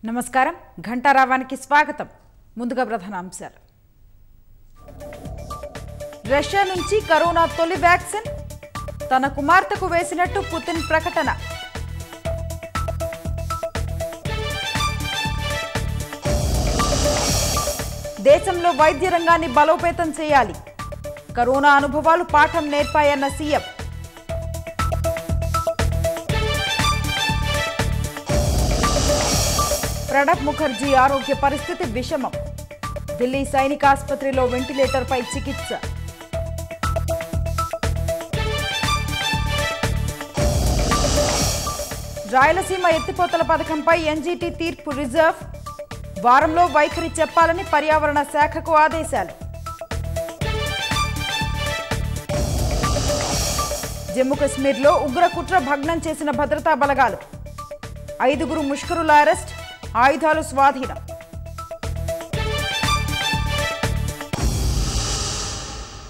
నమస్కారం ఘంటారావానికి స్వాగతం ముందుగా ప్రధాన అంశాలు రష్యా నుంచి కరోనా తొలి వ్యాక్సిన్ తన కుమార్తెకు వేసినట్టు పుతిన్ ప్రకటన దేశంలో వైద్య రంగాన్ని బలోపేతం చేయాలి కరోనా అనుభవాలు పాఠం నేర్పాయన్న సీఎం ప్రణబ్ ముఖర్జీ ఆరోగ్య పరిస్థితి విషమం ఢిల్లీ సైనిక ఆసుపత్రిలో వెంటిలేటర్పై చికిత్స రాయలసీమ ఎత్తిపోతల పథకంపై ఎన్జీటీ తీర్పు రిజర్వ్ వారంలో వైఖరి చెప్పాలని పర్యావరణ శాఖకు ఆదేశాలు జమ్మూ కశ్మీర్లో ఉగ్ర కుట్ర భగ్నం చేసిన భద్రతా బలగాలు ఐదుగురు ముష్కరుల అరెస్ట్ ఆయుధాలు స్వాధీనం